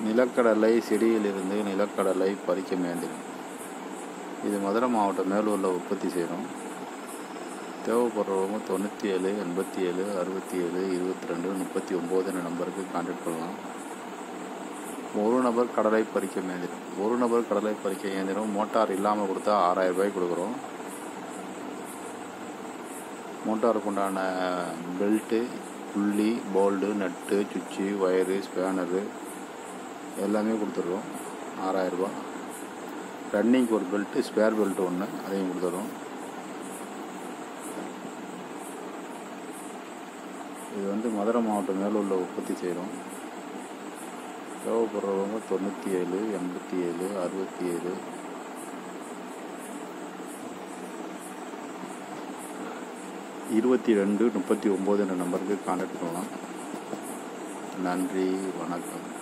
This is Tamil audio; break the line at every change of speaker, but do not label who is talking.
நிலக்கடலை செடியிலிருந்து நிலக்கடலை பறிக்கும் இயந்திரம் இது மதுரை மாவட்டம் மேலூரில் உற்பத்தி செய்கிறோம் தேவைப்படுறவங்க தொண்ணூற்றி ஏழு எண்பத்தி ஏழு அறுபத்தி ஏழு இருபத்தி ரெண்டு முப்பத்தி ஒம்போதுன்ற நம்பருக்கு கான்டாக்ட் பண்ணலாம் ஒரு நபர் கடலை பறிக்கும் இயந்திரம் ஒரு நபர் கடலை பறிக்க இயந்திரம் மோட்டார் இல்லாமல் கொடுத்தா ஆறாயிரம் ரூபாய் கொடுக்குறோம் மோட்டாருக்கு உண்டான பெல்ட்டு புள்ளி போல்டு நட்டு சுவிட்சு ஒயரு ஸ்பேனரு எல்லாமே கொடுத்துட்றோம் ஆறாயிரரூபா ரன்னிங்க்கு ஒரு பெல்ட்டு ஸ்பேர் பெல்ட் ஒன்று அதையும் கொடுத்துட்றோம் இது வந்து மதுரை மாவட்டம் மேலூரில் உற்பத்தி செய்கிறோம் தேவைப்படுறவங்க தொண்ணூற்றி ஏழு எண்பத்தி ஏழு அறுபத்தி ஏழு இருபத்தி ரெண்டு முப்பத்தி ஒம்பது என்ற நம்பருக்கு கான்டாக்ட் பண்ணலாம் நன்றி வணக்கம்